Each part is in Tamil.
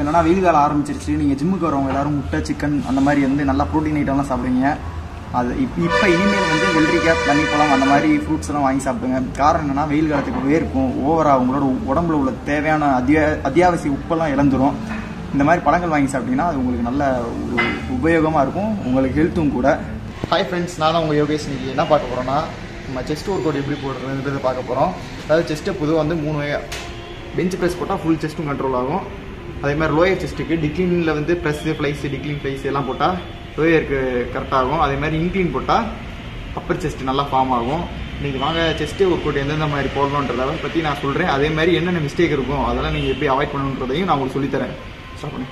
என்னன்னா வெயில் காலம் ஆரம்பிச்சிருச்சு நீங்கள் ஜிம்முக்கு வரவங்க எல்லாரும் முட்டை சிக்கன் அந்த மாதிரி வந்து நல்லா ப்ரோட்டீன் ஐட்டம்லாம் சாப்பிடுவீங்க அது இப்போ இப்போ இனிமேல் வந்து வெள்ளரிக்காய் தண்ணி பழம் அந்த மாதிரி ஃப்ரூட்ஸ் எல்லாம் வாங்கி சாப்பிடுங்க காரணம் என்னன்னா வெயில் காலத்துக்கு வேர்க்கும் ஓவராக உங்களோட உடம்புல உள்ள தேவையான அத்தியா அத்தியாவசிய உப்பெல்லாம் இழந்துரும் இந்த மாதிரி பழங்கள் வாங்கி சாப்பிட்டீங்கன்னா அது உங்களுக்கு நல்ல ஒரு உபயோகமாக இருக்கும் உங்களுக்கு ஹெல்த்தும் கூட ஹாய் ஃப்ரெண்ட்ஸ் நான் தான் உங்கள் யோகேஷ் இன்னைக்கு என்ன பார்க்க போகிறோன்னா நம்ம செஸ்ட் ஒர்க் அவுட் எப்படி போடுறதுன்றதை பார்க்க போகிறோம் அதாவது செஸ்ட்டை பொதுவாக வந்து மூணு வகை பெஞ்ச் ப்ரெஸ் போட்டால் ஃபுல் செஸ்ட்டும் கண்ட்ரோல் ஆகும் அதே மாதிரி லோயர் செஸ்ட்டுக்கு டிக்ளீனில் வந்து ப்ரெஸ் ஃப்ளைஸ் டிக்ளீன் ஃப்ளைஸ் எல்லாம் போட்டால் லோயருக்கு கரெக்டாகும் அதே மாதிரி இன்க்ளீன் போட்டால் அப்பர் செஸ்ட் நல்லா ஃபார்ம் ஆகும் நீங்கள் வாங்க செஸ்ட்டு ஒர்க் அவுட் எந்தெந்த மாதிரி போடணுன்றத பற்றி நான் சொல்கிறேன் அதே மாதிரி என்னென்ன மிஸ்டேக் இருக்கும் அதெல்லாம் நீங்கள் எப்படி அவாய்ட் பண்ணணுன்றதையும் நான் உங்களுக்கு சொல்லித்தரேன் ஸ்டார்ட் பண்ணி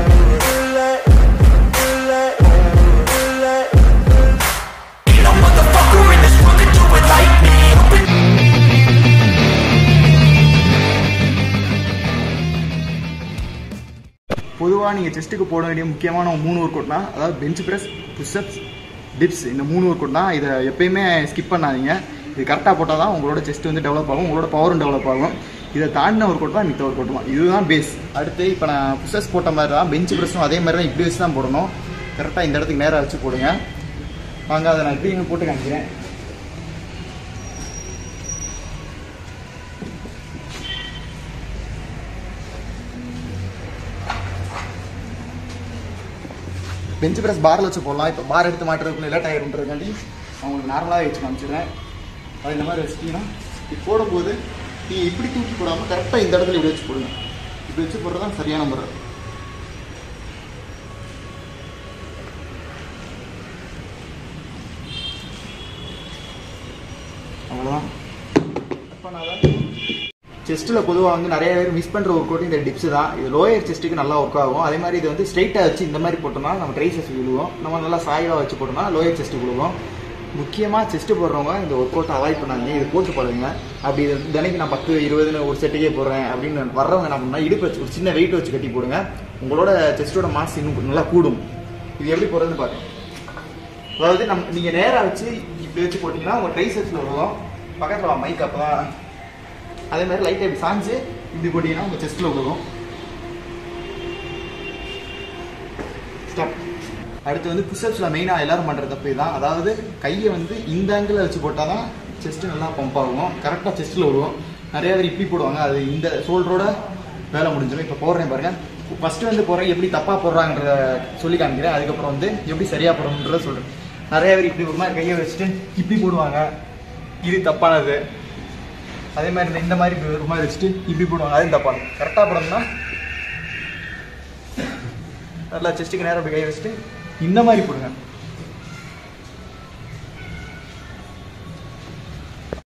பொதுவாக நீங்கள் செஸ்ட்டுக்கு போட வேண்டிய முக்கியமான மூணு ஒர்க் அவுட்னா அதாவது பெஞ்ச் ப்ரெஸ் புஷ்அப்ஸ் டிப்ஸ் இந்த மூணு ஒர்க் அவுட் தான் இதை எப்பயுமே ஸ்கிப் பண்ணாதீங்க இது கரெக்டாக போட்டால் தான் உங்களோட செஸ்ட் வந்து டெவலப் ஆகும் உங்களோட பவரும் டெவலப் ஆகும் இதை தாண்டின ஒர்க் அவுட் தான் மித்த ஒர்க் அவுட் தான் இதுதான் பேஸ் அடுத்து இப்போ நான் புஷ்அப்ஸ் போட்ட மாதிரி தான் பெஞ்ச் ப்ரெஸ்ஸும் அதே மாதிரி தான் இப்படி வச்சு தான் போடணும் கரெக்டாக இந்த இடத்துக்கு நேராக வச்சு போடுங்க வாங்க அதை நான் இப்படி போட்டு காமிக்கிறேன் பெஞ்ச் ப்ரெஸ் பாரில் வச்சு போடலாம் இப்போ பார் எடுத்து மாட்டுறதுக்குள்ள லேட் ஆயிருன்றதுக்காண்டி அவங்களுக்கு நார்மலாகவே வச்சு காமிச்சிடுறேன் அது இந்த மாதிரி வச்சுட்டீங்கன்னா இப்படி போடும்போது நீ இப்படி தூக்கி போடாமல் கரெக்டாக இந்த இடத்துல இப்படி வச்சு போடுங்க இப்படி வச்சு போடுறது தான் சரியான முறை அவ்வளோதான் செஸ்ட்டில் பொதுவாக வந்து நிறைய பேர் மிஸ் பண்ணுற ஒர்க் அவுட் இந்த டிப்ஸ் தான் இது லோயர் செஸ்ட்டுக்கு நல்லா ஒர்க் ஆகும் அதே மாதிரி இது வந்து ஸ்ட்ரைட்டாக வச்சு இந்த மாதிரி போட்டோம்னா நம்ம ட்ரைசஸ் விழுவோம் நம்ம நல்லா சாய்வாக வச்சு போட்டோம்னா லோயர் செஸ்ட்டு விழுவோம் முக்கியமாக செஸ்ட்டு போடுறவங்க இந்த ஒர்க் அவுட் அவாய்ட் பண்ணாதீங்க இது போட்டு பழகுங்க அப்படி இது தினைக்கு நான் பத்து இருபதுன்னு ஒரு செட்டுக்கே போடுறேன் அப்படின்னு வர்றவங்க என்ன பண்ணால் இடுப்பு வச்சு ஒரு சின்ன வெயிட் வச்சு கட்டி போடுங்க உங்களோட செஸ்ட்டோட மாஸ் இன்னும் நல்லா கூடும் இது எப்படி போடுறதுன்னு பாருங்க அதாவது நம்ம நீங்கள் நேராக வச்சு இப்படி வச்சு போட்டிங்கன்னா உங்கள் ட்ரைசஸில் விழுவோம் பக்கத்தில் மைக் அப்போ தான் அதே மாதிரி லைட்டாக இப்படி சாஞ்சு இப்படி போட்டிங்கன்னா உங்கள் செஸ்ட்டில் விழுகும் ஸ்டாப் அடுத்து வந்து புஷ்அப்ஸில் மெயினாக எல்லாரும் பண்ணுற தப்பு தான் அதாவது கையை வந்து இந்த ஆங்கிளில் வச்சு போட்டால் தான் செஸ்ட்டு நல்லா பம்ப் ஆகும் கரெக்டாக செஸ்ட்டில் விழுவும் நிறைய பேர் இப்படி போடுவாங்க அது இந்த ஷோல்டரோட வேலை முடிஞ்சிடும் இப்போ போடுறேன் பாருங்க ஃபஸ்ட்டு வந்து போடுறேன் எப்படி தப்பாக போடுறாங்கன்றத சொல்லி காமிக்கிறேன் அதுக்கப்புறம் வந்து எப்படி சரியாக போடணுன்றத சொல்கிறேன் நிறைய பேர் இப்படி ஒரு மாதிரி கையை வச்சுட்டு இப்படி போடுவாங்க இது தப்பானது அதே மாதிரி இந்த- இந்த மாதிரி இப்படி ஒரு மாதிரி வச்சுட்டு இப்படி போடுவாங்க அதுவும் தப்பானது கரெக்டாக போடணும்னா நல்லா செஸ்ட்டுக்கு நேரம் அப்படி கை வச்சுட்டு இந்த மாதிரி போடுங்க